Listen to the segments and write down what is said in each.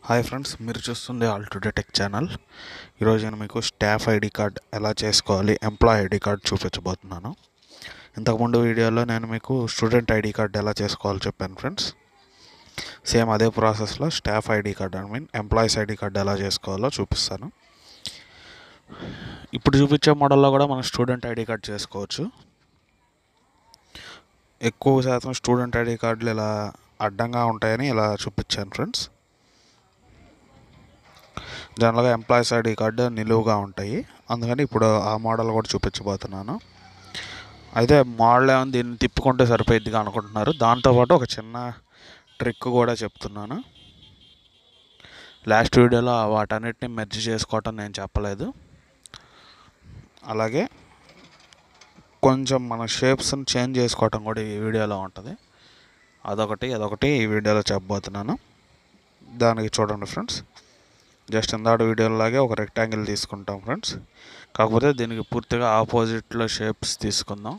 hi friends మీరు చూస్తుంది all today tech channel ఈరోజు నేను మీకు స్టాఫ్ ఐడి కార్డ్ ఎలా చేసుకోవాలి ఎంప్లాయ్ ఐడి కార్డ్ చూపించబోతున్నాను ఇంతకుముందు వీడియోలో నేను మీకు స్టూడెంట్ ఐడి కార్డ్ ఎలా చేసుకోవాలో చెప్పాను ఫ్రెండ్స్ సేమ్ అదే ప్రాసెస్లో staff ID card I mean employees ID card ఎలా చేసుకోవాలో చూపిస్తాను ఇప్పుడు చూపించే మోడల్లో కూడా మనం స్టూడెంట్ ఐడి కార్డ్ చేసుకోవచ్చు ఎక్కువ శాతం స్టూడెంట్ ఐడి కార్డులు ఇలా అడ్డంగా ఉంటాయని ఇలా చూపించాను ఫ్రెండ్స్ జనరల్గా ఎంప్లాయీస్ ఐడి కార్డు నిలువుగా ఉంటాయి అందుకని ఇప్పుడు ఆ మోడల్ కూడా చూపించబోతున్నాను అయితే మోడల్ ఏమో దీన్ని తిప్పుకుంటే సరిపోయిద్దిగా అనుకుంటున్నారు దాంతోపాటు ఒక చిన్న ట్రిక్ కూడా చెప్తున్నాను లాస్ట్ వీడియోలో వాటన్నిటిని మెర్జ్ చేసుకోవటం నేను చెప్పలేదు అలాగే కొంచెం మన షేప్స్ని చేంజ్ చేసుకోవటం కూడా ఈ వీడియోలో ఉంటుంది అదొకటి అదొకటి ఈ వీడియోలో చెప్పబోతున్నాను దానికి చూడండి ఫ్రెండ్స్ జస్ట్ ఇందాడు వీడియోలాగే ఒక రెక్టాంగిల్ తీసుకుంటాం ఫ్రెండ్స్ కాకపోతే దీనికి పూర్తిగా ఆపోజిట్లో షేప్స్ తీసుకుందాం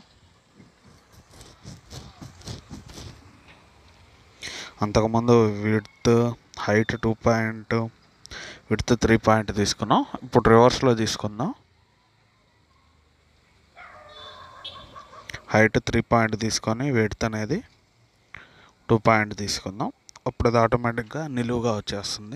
అంతకుముందు width height two point width three point తీసుకున్నాం ఇప్పుడు రివర్స్లో తీసుకుందాం హైట్ త్రీ పాయింట్ తీసుకొని విడ్త్ అనేది టూ పాయింట్ తీసుకుందాం అప్పుడు అది ఆటోమేటిక్గా నిలువుగా వచ్చేస్తుంది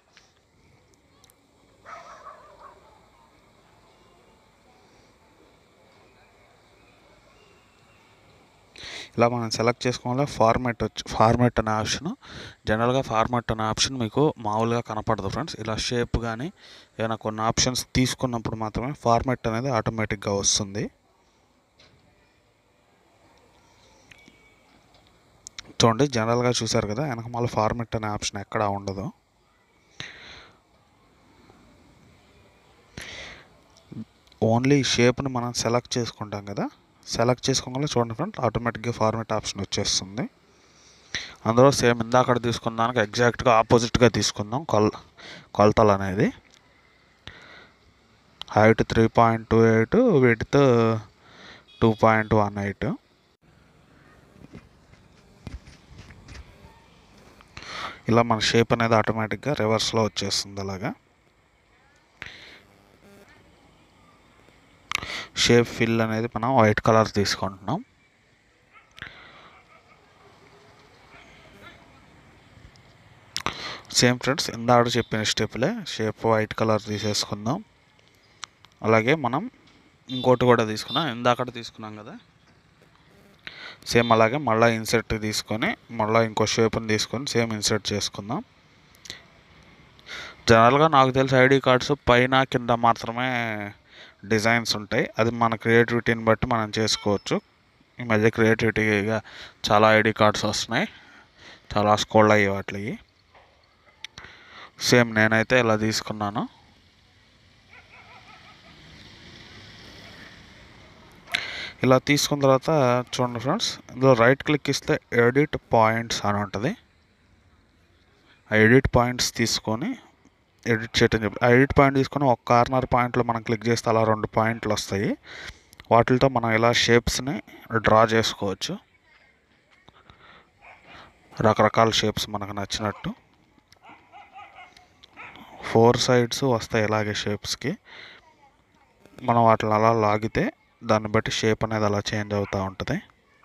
ఇలా మనం సెలెక్ట్ చేసుకోవాలి ఫార్మాట్ వచ్చి ఫార్మాట్ అనే ఆప్షన్ జనరల్గా ఫార్మాట్ అనే ఆప్షన్ మీకు మామూలుగా కనపడదు ఫ్రెండ్స్ ఇలా షేప్ కానీ ఏదైనా కొన్ని ఆప్షన్స్ తీసుకున్నప్పుడు మాత్రమే ఫార్మాట్ అనేది ఆటోమేటిక్గా వస్తుంది చూడండి జనరల్గా చూసారు కదా వెనక మళ్ళీ ఫార్మెట్ అనే ఆప్షన్ ఎక్కడా ఉండదు ఓన్లీ షేప్ని మనం సెలెక్ట్ చేసుకుంటాం కదా సెలెక్ట్ చేసుకోగల చూడండి ఫ్రెండ్ ఆటోమేటిక్గా ఫార్మెట్ ఆప్షన్ వచ్చేస్తుంది అందులో సేమ్ ఇందాక తీసుకున్న దానికి ఎగ్జాక్ట్గా ఆపోజిట్గా తీసుకుందాం కొల్ కొలతలు అనేది height three point two eight width two point one eight ఇలా మన షేప్ అనేది ఆటోమేటిక్గా రివర్స్లో వచ్చేస్తుంది అలాగా షేప్ ఫిల్ అనేది మనం వైట్ కలర్ తీసుకుంటున్నాం సేమ్ ఫ్రెండ్స్ ఇందాక చెప్పిన స్టెప్లే షేప్ వైట్ కలర్ తీసేసుకుందాం అలాగే మనం ఇంకోటి కూడా తీసుకున్నాం ఇందాక తీసుకున్నాం కదా సేమ్ అలాగే మళ్ళీ ఇన్సర్ట్ తీసుకొని మళ్ళీ ఇంకో షేప్ని తీసుకొని సేమ్ ఇన్సర్ట్ చేసుకుందాం జనరల్గా నాకు తెలిసి ఐడి కార్డ్స్ పైన కింద మాత్రమే డిజైన్స్ ఉంటాయి అది మన క్రియేటివిటీని బట్టి మనం చేసుకోవచ్చు ఈ మధ్య క్రియేటివిటీగా చాలా ఐడి కార్డ్స్ వస్తున్నాయి చాలా స్కోల్డ్ అయ్యే వాటికి సేమ్ నేనైతే ఇలా తీసుకున్నాను ఇలా తీసుకున్న తర్వాత చూడండి ఫ్రెండ్స్ ఇందులో రైట్ క్లిక్ ఇస్తే ఎడిట్ పాయింట్స్ అని ఉంటుంది ఆ ఎడిట్ పాయింట్స్ తీసుకొని ఎడిట్ చేయటం చెప్పి ఆ ఎడిట్ పాయింట్ తీసుకొని ఒక కార్నర్ పాయింట్లో మనం క్లిక్ చేస్తే అలా రెండు పాయింట్లు వస్తాయి వాటితో మనం ఇలా షేప్స్ని డ్రా చేసుకోవచ్చు రకరకాల షేప్స్ మనకు నచ్చినట్టు ఫోర్ సైడ్స్ వస్తాయి ఇలాగే షేప్స్కి మనం వాటిని అలా లాగితే దాన్ని బట్టి షేప్ అనేది అలా చేంజ్ అవుతూ ఉంటుంది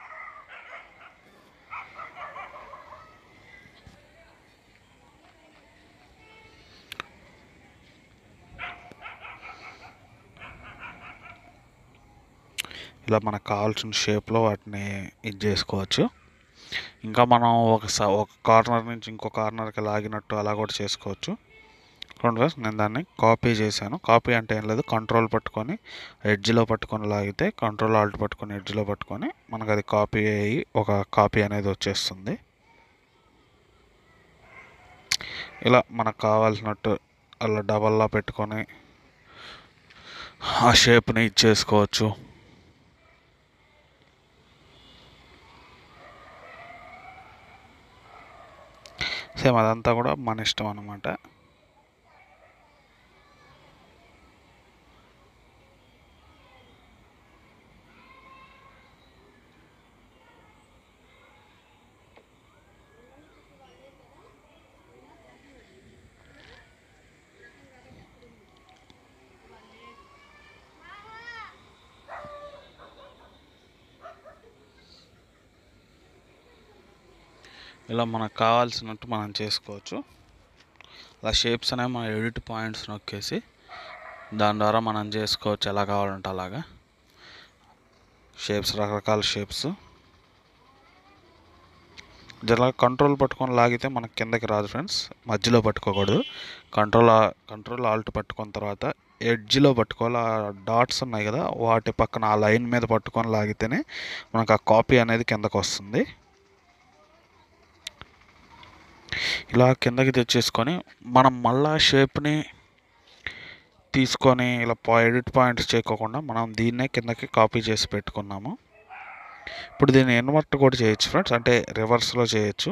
ఇలా మనకు కావాల్సిన షేప్లో వాటిని ఇది చేసుకోవచ్చు ఇంకా మనం ఒక ఒక కార్నర్ నుంచి ఇంకో కార్నర్కి లాగినట్టు అలా కూడా చేసుకోవచ్చు చూడండి నేను దాన్ని కాపీ చేశాను కాపీ అంటే ఏం లేదు కంట్రోల్ పట్టుకొని ఎడ్జ్లో పట్టుకొని లాగితే కంట్రోల్ ఆల్ట్ పట్టుకొని ఎడ్జ్లో పట్టుకొని మనకు అది కాపీ అయ్యి ఒక కాపీ అనేది వచ్చేస్తుంది ఇలా మనకు కావాల్సినట్టు అలా డబల్లా పెట్టుకొని ఆ షేప్ని ఇచ్చేసుకోవచ్చు సేమ్ అదంతా కూడా మన ఇష్టం అనమాట ఇలా మనకు కావాల్సినట్టు మనం చేసుకోవచ్చు అలా షేప్స్ అనేవి మన ఎడిట్ పాయింట్స్ నొక్కేసి దాని ద్వారా మనం చేసుకోవచ్చు ఎలా కావాలంటే అలాగా షేప్స్ రకరకాల షేప్స్ జర కంట్రోల్ పట్టుకొని లాగితే మనకి కిందకి రాదు ఫ్రెండ్స్ మధ్యలో పట్టుకోకూడదు కంట్రోల్ కంట్రోల్ ఆల్ట్ పట్టుకున్న తర్వాత ఎడ్జ్లో పట్టుకోవాలి ఆ డాట్స్ ఉన్నాయి కదా వాటి పక్కన ఆ లైన్ మీద పట్టుకొని లాగితేనే మనకు ఆ కాపీ అనేది కిందకు వస్తుంది ఇలా కిందకి తెచ్చేసుకొని మనం మళ్ళా షేప్ని తీసుకొని ఇలా ఎడిట్ పాయింట్స్ చేయకోకుండా మనం దీన్నే కిందకి కాపీ చేసి పెట్టుకున్నాము ఇప్పుడు దీన్ని ఇన్వర్ట్ కూడా చేయొచ్చు ఫ్రెండ్స్ అంటే రివర్స్లో చేయొచ్చు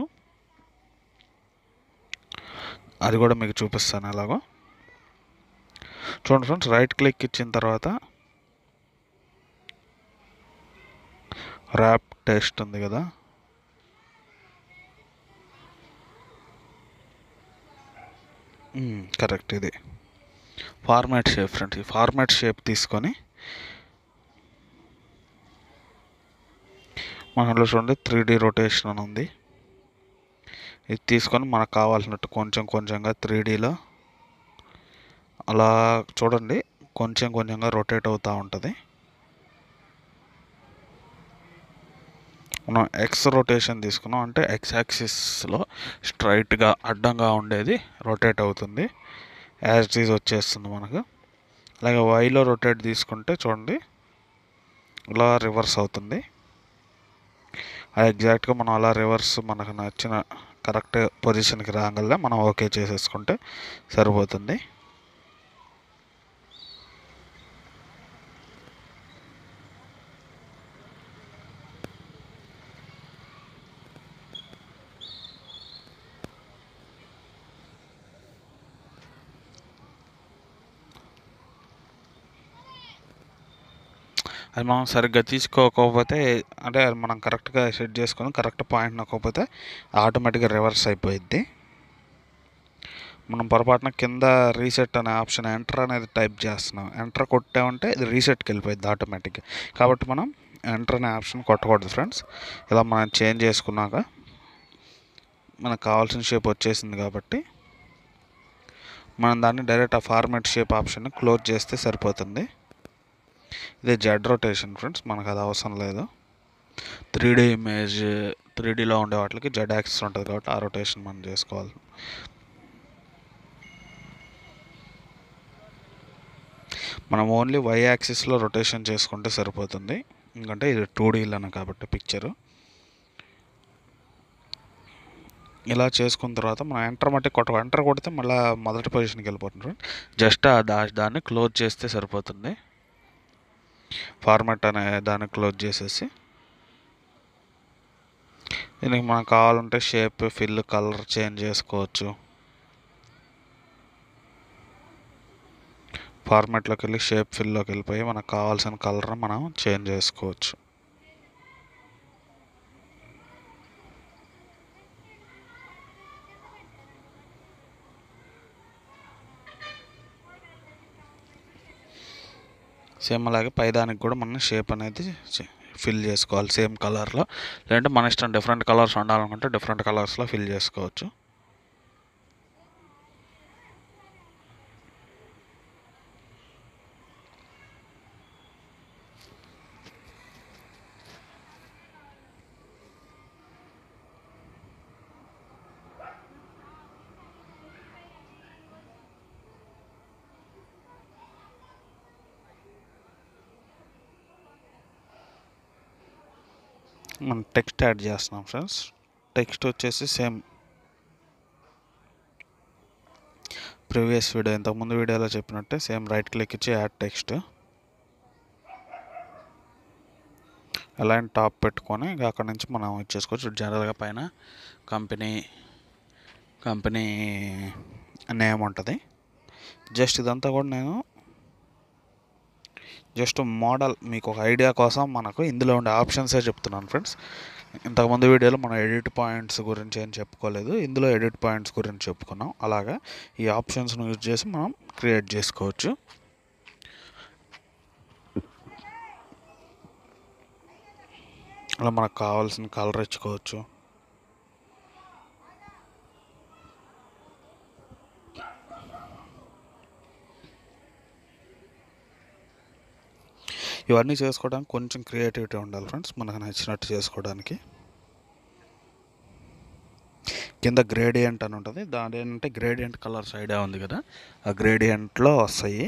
అది కూడా మీకు చూపిస్తాను ఎలాగో చూడండి ఫ్రెండ్స్ రైట్ క్లిక్ ఇచ్చిన తర్వాత ర్యాప్ టెస్ట్ ఉంది కదా కరెక్ట్ ఇది ఫార్మాట్ షేప్ ఫ్రెండ్స్ ఈ ఫార్మాట్ షేప్ తీసుకొని మనలో చూడండి త్రీ డీ రొటేషన్ అని ఉంది ఇది తీసుకొని మనకు కావాల్సినట్టు కొంచెం కొంచెంగా త్రీ డీలో అలా చూడండి కొంచెం కొంచెంగా రొటేట్ అవుతూ ఉంటుంది మనం ఎక్స్ రొటేషన్ తీసుకున్నాం అంటే ఎక్స్ యాక్సిస్లో స్ట్రైట్గా అడ్డంగా ఉండేది రొటేట్ అవుతుంది యాజ్ ఈజ్ వచ్చేస్తుంది మనకు అలాగే వైలో రొటేట్ తీసుకుంటే చూడండి ఇలా రివర్స్ అవుతుంది అది ఎగ్జాక్ట్గా మనం అలా రివర్స్ మనకు నచ్చిన కరెక్ట్ పొజిషన్కి రాగలే మనం ఓకే చేసేసుకుంటే సరిపోతుంది అది మనం సరిగ్గా తీసుకోకపోతే అంటే అది మనం కరెక్ట్గా సెట్ చేసుకొని కరెక్ట్ పాయింట్ నొక్కకపోతే ఆటోమేటిక్గా రివర్స్ అయిపోయిద్ది మనం పొరపాటున కింద రీసెట్ అనే ఆప్షన్ ఎంటర్ అనేది టైప్ చేస్తున్నాం ఎంటర్ కొట్టామంటే ఇది రీసెట్కి వెళ్ళిపోయింది ఆటోమేటిక్గా కాబట్టి మనం ఎంటర్ అనే ఆప్షన్ కొట్టకూడదు ఫ్రెండ్స్ ఇలా మనం చేంజ్ చేసుకున్నాక మనకు కావాల్సిన షేప్ వచ్చేసింది కాబట్టి మనం దాన్ని డైరెక్ట్ ఆ ఫార్మాట్ షేప్ ఆప్షన్ని క్లోజ్ చేస్తే సరిపోతుంది ఇది జెడ్ రొటేషన్ ఫ్రెండ్స్ మనకు అది అవసరం లేదు త్రీ డీ ఇమేజ్ త్రీ డీలో ఉండే వాటికి జెడ్ యాక్సిస్ ఉంటుంది కాబట్టి ఆ రొటేషన్ మనం చేసుకోవాలి మనం ఓన్లీ వై యాక్సిస్లో రొటేషన్ చేసుకుంటే సరిపోతుంది ఎందుకంటే ఇది టూ డీలను కాబట్టి పిక్చరు ఇలా చేసుకున్న తర్వాత మనం ఎంటర్ మట్టి కొట్ట ఎంటర్ కొడితే మళ్ళీ మొదటి పొజిషన్కి వెళ్ళిపోతుంది జస్ట్ ఆ దా దాన్ని క్లోజ్ చేస్తే సరిపోతుంది ఫార్మాట్ అనే దాన్ని క్లోజ్ చేసేసి దీనికి మనకు కావాలంటే షేప్ ఫిల్ కలర్ చేంజ్ చేసుకోవచ్చు ఫార్మాట్లోకి వెళ్ళి షేప్ ఫిల్లోకి వెళ్ళిపోయి మనకు కావాల్సిన కలర్ మనం చేంజ్ చేసుకోవచ్చు సేమ్ అలాగే పైదానికి కూడా మనం షేప్ అనేది ఫిల్ చేసుకోవాలి సేమ్ కలర్లో లేదంటే మన ఇష్టం డిఫరెంట్ కలర్స్ ఉండాలనుకుంటే డిఫరెంట్ కలర్స్లో ఫిల్ చేసుకోవచ్చు మనం టెక్స్ట్ యాడ్ చేస్తున్నాం ఫ్రెండ్స్ టెక్స్ట్ వచ్చేసి సేమ్ ప్రీవియస్ వీడియో ఇంతకుముందు వీడియోలో చెప్పినట్టే సేమ్ రైట్ క్లిక్ ఇచ్చి యాడ్ టెక్స్ట్ అలైన్ టాప్ పెట్టుకొని ఇంకా అక్కడ నుంచి మనం ఇచ్చేసుకోవచ్చు జనరల్గా పైన కంపెనీ కంపెనీ నేమ్ ఉంటుంది జస్ట్ ఇదంతా కూడా నేను జస్ట్ మోడల్ మీకు ఒక ఐడియా కోసం మనకు ఇందులో ఉండే ఆప్షన్సే చెప్తున్నాను ఫ్రెండ్స్ ఇంతకుముందు వీడియోలో మనం ఎడిట్ పాయింట్స్ గురించి ఏం చెప్పుకోలేదు ఇందులో ఎడిట్ పాయింట్స్ గురించి చెప్పుకున్నాం అలాగా ఈ ఆప్షన్స్ను యూజ్ చేసి మనం క్రియేట్ చేసుకోవచ్చు అలా మనకు కావాల్సిన కలర్ ఇచ్చుకోవచ్చు ఇవన్నీ చేసుకోవడానికి కొంచెం క్రియేటివిటీ ఉండాలి ఫ్రెండ్స్ మనకు నచ్చినట్టు చేసుకోవడానికి కింద గ్రేడియంట్ అని ఉంటుంది దాని ఏంటంటే గ్రేడియంట్ కలర్స్ ఐడియా ఉంది కదా ఆ గ్రేడియంట్లో వస్తాయి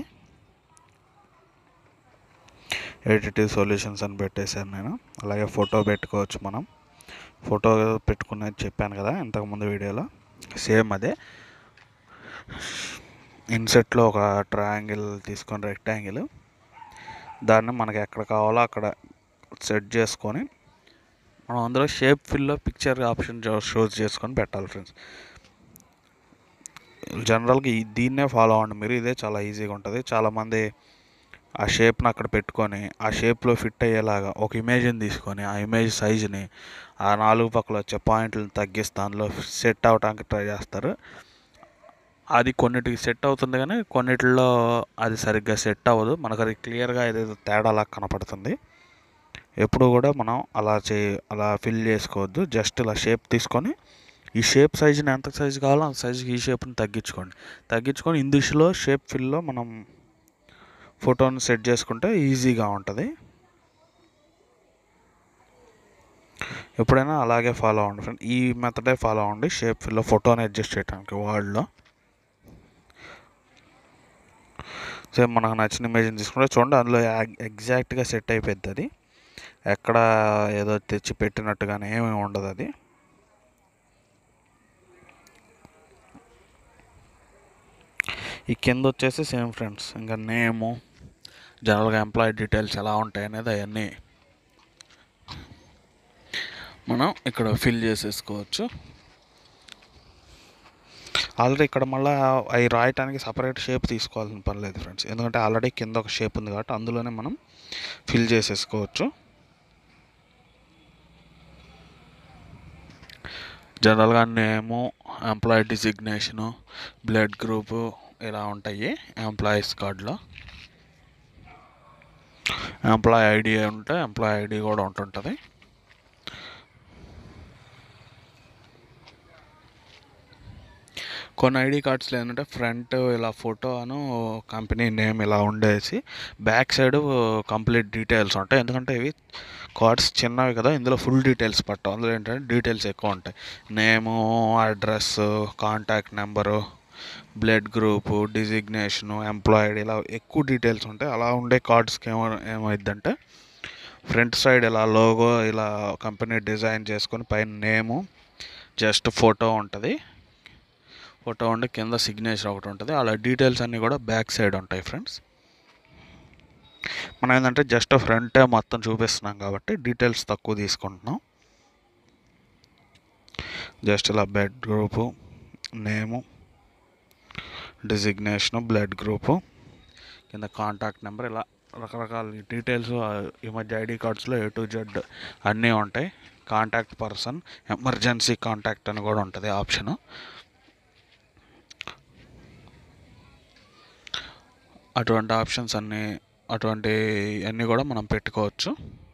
ఎడిటివ్ సొల్యూషన్స్ అని పెట్టేశాను నేను అలాగే ఫోటో పెట్టుకోవచ్చు మనం ఫోటో పెట్టుకునేది చెప్పాను కదా ఇంతకుముందు వీడియోలో సేమ్ అదే ఇన్సెట్లో ఒక ట్రయాంగిల్ తీసుకొని రెక్టాంగిల్ దాన్ని మనకి ఎక్కడ కావాలో అక్కడ సెట్ చేసుకొని మనం అందులో షేప్ ఫిల్లో పిక్చర్ ఆప్షన్ షోస్ చేసుకొని పెట్టాలి ఫ్రెండ్స్ జనరల్గా ఈ దీన్నే ఫాలో అవ్వండి మీరు ఇదే చాలా ఈజీగా ఉంటుంది చాలామంది ఆ షేప్ని అక్కడ పెట్టుకొని ఆ షేప్లో ఫిట్ అయ్యేలాగా ఒక ఇమేజ్ని తీసుకొని ఆ ఇమేజ్ సైజుని ఆ నాలుగు పక్కల వచ్చే పాయింట్లను తగ్గిస్తే దానిలో సెట్ అవడానికి ట్రై చేస్తారు అది కొన్నిటికి సెట్ అవుతుంది కానీ కొన్నిటిలో అది సరిగ్గా సెట్ అవ్వదు మనకు అది క్లియర్గా ఏదేదో తేడాలా కనపడుతుంది ఎప్పుడు కూడా మనం అలా చే అలా ఫిల్ చేసుకోవద్దు జస్ట్ ఇలా షేప్ తీసుకొని ఈ షేప్ సైజుని ఎంత సైజు కావాలో అంత సైజుకి ఈ షేప్ని తగ్గించుకోండి తగ్గించుకొని ఇన్ దిశలో షేప్ ఫిల్లో మనం ఫోటోని సెట్ చేసుకుంటే ఈజీగా ఉంటుంది ఎప్పుడైనా అలాగే ఫాలో అవ్వండి ఫ్రెండ్ ఈ మెథడే ఫాలో అవ్వండి షేప్ ఫిల్లో ఫోటోని అడ్జస్ట్ చేయడానికి వార్డ్లో సేమ్ మనకు నచ్చిన ఇమేజ్ని తీసుకుంటే చూడండి అందులో ఎగ్జాక్ట్గా సెట్ అయిపోద్ది అది ఎక్కడ ఏదో తెచ్చి పెట్టినట్టుగానే ఏమీ ఉండదు అది ఈ కింద వచ్చేసి సేమ్ ఫ్రెండ్స్ ఇంకా నేము జనరల్గా ఎంప్లాయీ డీటెయిల్స్ ఎలా ఉంటాయి అనేది అవన్నీ మనం ఇక్కడ ఫిల్ చేసేసుకోవచ్చు ఆల్రెడీ ఇక్కడ మళ్ళీ అవి రాయటానికి సపరేట్ షేప్ తీసుకోవాల్సిన పని లేదు ఫ్రెండ్స్ ఎందుకంటే ఆల్రెడీ కింద ఒక షేప్ ఉంది కాబట్టి అందులోనే మనం ఫిల్ చేసేసుకోవచ్చు జనరల్గా name employee designation blood group ఇలా ఉంటాయి ఎంప్లాయీస్ కార్డులో ఎంప్లాయీ ఐడి ఉంటే ఎంప్లాయీ ఐడి కూడా ఉంటుంటుంది కొన్ని ఐడి కార్డ్స్లో ఏంటంటే ఫ్రంట్ ఇలా ఫోటో అను కంపెనీ నేమ్ ఇలా ఉండేసి బ్యాక్ సైడ్ కంప్లీట్ డీటెయిల్స్ ఉంటాయి ఎందుకంటే ఇవి కార్డ్స్ చిన్నవి కదా ఇందులో ఫుల్ డీటెయిల్స్ పట్టవు అందులో ఏంటంటే డీటెయిల్స్ ఎక్కువ ఉంటాయి name address contact number blood group designation employee ID ఇలా ఎక్కువ డీటెయిల్స్ ఉంటాయి అలా ఉండే కార్డ్స్కి ఏమో ఏమైందంటే ఫ్రంట్ సైడ్ ఇలా లోగో ఇలా కంపెనీ డిజైన్ చేసుకొని పైన నేము జస్ట్ ఫోటో ఉంటుంది ఫోటో ఉండి కింద సిగ్నేచర్ ఒకటి ఉంటుంది అలా డీటెయిల్స్ అన్నీ కూడా బ్యాక్ సైడ్ ఉంటాయి ఫ్రెండ్స్ మనం ఏంటంటే జస్ట్ ఫ్రంటే మొత్తం చూపిస్తున్నాం కాబట్టి డీటెయిల్స్ తక్కువ తీసుకుంటున్నాం జస్ట్ ఇలా bed group name designation blood group కింద కాంటాక్ట్ నెంబర్ ఇలా రకరకాల డీటెయిల్స్ ఈ మధ్య ఐడి కార్డ్స్లో ఏ టు జెడ్ అన్నీ ఉంటాయి కాంటాక్ట్ పర్సన్ ఎమర్జెన్సీ కాంటాక్ట్ అని కూడా ఉంటుంది ఆప్షను అటువంటి ఆప్షన్స్ అన్నీ అటువంటి అన్నీ కూడా మనం పెట్టుకోవచ్చు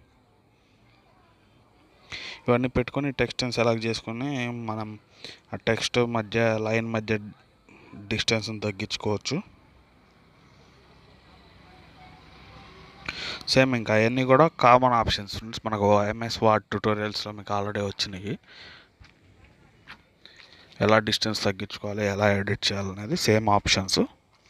ఇవన్నీ పెట్టుకొని టెక్స్ట్ని సెలెక్ట్ చేసుకొని మనం ఆ టెక్స్ట్ మధ్య లైన్ మధ్య డిస్టెన్స్ని తగ్గించుకోవచ్చు సేమ్ ఇంకా అవన్నీ కూడా కామన్ ఆప్షన్స్ ఫ్రెండ్స్ మనకు ఎంఎస్ వార్డ్ ట్యూటోరియల్స్లో మీకు ఆల్రెడీ వచ్చినాయి ఎలా డిస్టెన్స్ తగ్గించుకోవాలి ఎలా ఎడిట్ చేయాలనేది సేమ్ ఆప్షన్స్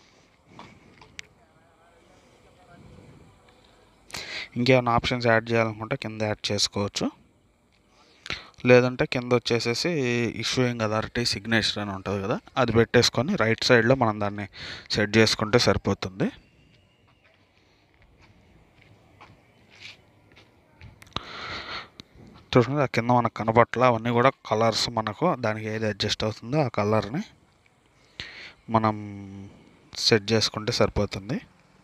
ఇంకేమైనా ఆప్షన్స్ యాడ్ చేయాలనుకుంటే కింద యాడ్ చేసుకోవచ్చు లేదంటే కింద వచ్చేసేసి ఇష్యూయింగ్ అథారిటీ సిగ్నేచర్ అని ఉంటుంది కదా అది పెట్టేసుకొని రైట్ సైడ్లో మనం దాన్ని సెట్ చేసుకుంటే సరిపోతుంది చూడండి ఆ కింద మనకు కనపట్ల అవన్నీ కూడా కలర్స్ మనకు దానికి ఏది అడ్జస్ట్ అవుతుందో ఆ కలర్ని మనం సెట్ చేసుకుంటే సరిపోతుంది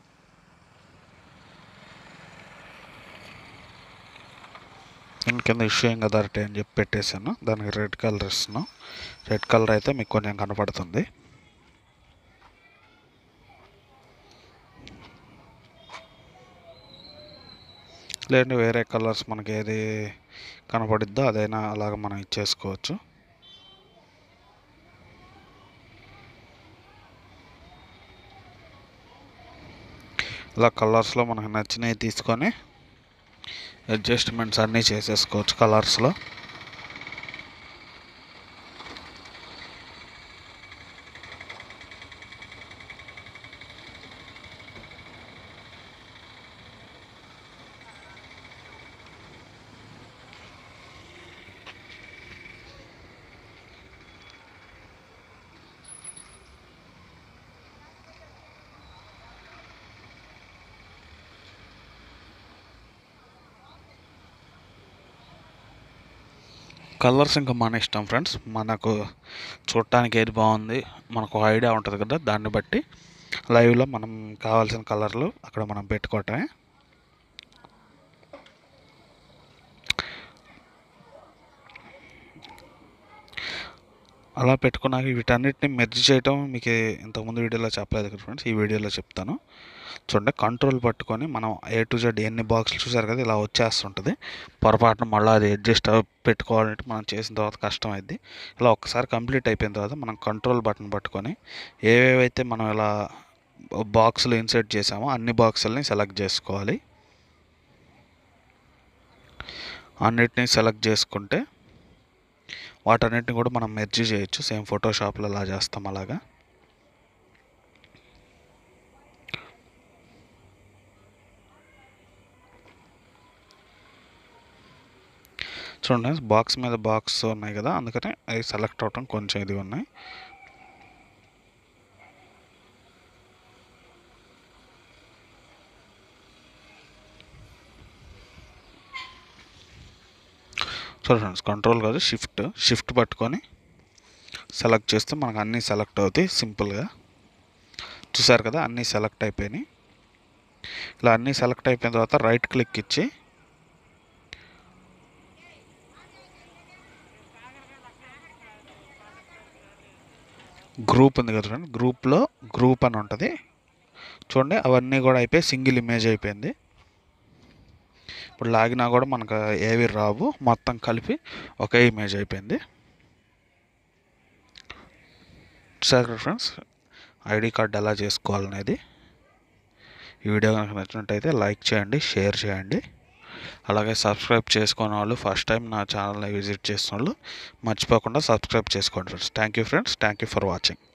నేను కింద ఇష్యూయింగ్ అథారిటీ అని చెప్పి పెట్టేశాను దానికి రెడ్ కలర్ ఇస్తున్నాను రెడ్ కలర్ అయితే మీకు కొంచెం కనపడుతుంది లేదంటే వేరే కలర్స్ మనకి ఏది కనపడిద్దో అదైనా అలాగ మనం ఇచ్చేసుకోవచ్చు ఇలా కలర్స్లో మనకు నచ్చినవి తీసుకొని అడ్జస్ట్మెంట్స్ అన్నీ చేసేసుకోవచ్చు కలర్స్లో కలర్స్ ఇంకా మన ఇష్టం ఫ్రెండ్స్ మనకు చూడటానికి ఏది బాగుంది మనకు ఒక ఐడియా ఉంటుంది కదా దాన్ని బట్టి లైవ్లో మనం కావాల్సిన కలర్లు అక్కడ మనం పెట్టుకోవటమే అలా పెట్టుకున్నాక వీటన్నిటిని మెర్జ్ చేయటం మీకు ఇంతకుముందు వీడియోలో చెప్పలేదు కదా ఫ్రెండ్స్ ఈ వీడియోలో చెప్తాను చూడండి కంట్రోల్ పట్టుకొని మనం ఏ టు జెడ్ ఎన్ని బాక్సులు చూసారు కదా ఇలా వచ్చేస్తుంటుంది పొరపాటున మళ్ళీ అది అడ్జస్ట్ పెట్టుకోవాలంటే మనం చేసిన తర్వాత కష్టం అయింది ఇలా ఒక్కసారి కంప్లీట్ అయిపోయిన తర్వాత మనం కంట్రోల్ బటన్ పట్టుకొని ఏవేవైతే మనం ఇలా బాక్సులు ఇన్సర్ట్ చేసామో అన్ని బాక్సులని సెలెక్ట్ చేసుకోవాలి అన్నిటినీ సెలెక్ట్ చేసుకుంటే వాటన్నిటిని కూడా మనం మెర్జ్ చేయొచ్చు సేమ్ ఫోటోషాప్లో అలా చేస్తాం అలాగా చూడండి బాక్స్ మీద బాక్స్ ఉన్నాయి కదా అందుకని అవి సెలెక్ట్ అవటం కొంచెం ఇది ఉన్నాయి చూడండి ఫ్రెండ్స్ కంట్రోల్ కాదు షిఫ్ట్ షిఫ్ట్ పట్టుకొని సెలెక్ట్ చేస్తే మనకు అన్నీ సెలెక్ట్ అవుతాయి సింపుల్గా చూసారు కదా అన్నీ సెలెక్ట్ అయిపోయినాయి ఇలా అన్నీ సెలెక్ట్ అయిపోయిన తర్వాత రైట్ క్లిక్ ఇచ్చి గ్రూప్ ఉంది కదా ఫ్రెండ్ గ్రూప్లో గ్రూప్ అని ఉంటుంది చూడండి అవన్నీ కూడా అయిపోయి సింగిల్ ఇమేజ్ అయిపోయింది ఇప్పుడు లాగినా కూడా మనకు ఏవి రావు మొత్తం కలిపి ఒకే ఇమేజ్ అయిపోయింది సరే ఫ్రెండ్స్ ఐడి కార్డ్ ఎలా చేసుకోవాలనేది ఈ వీడియో కనుక నచ్చినట్టయితే లైక్ చేయండి షేర్ చేయండి అలాగే సబ్స్క్రైబ్ చేసుకున్న వాళ్ళు ఫస్ట్ టైం నా ఛానల్ని విజిట్ చేసిన వాళ్ళు మర్చిపోకుండా సబ్స్క్రైబ్ చేసుకోండి friends thank you friends thank you for watching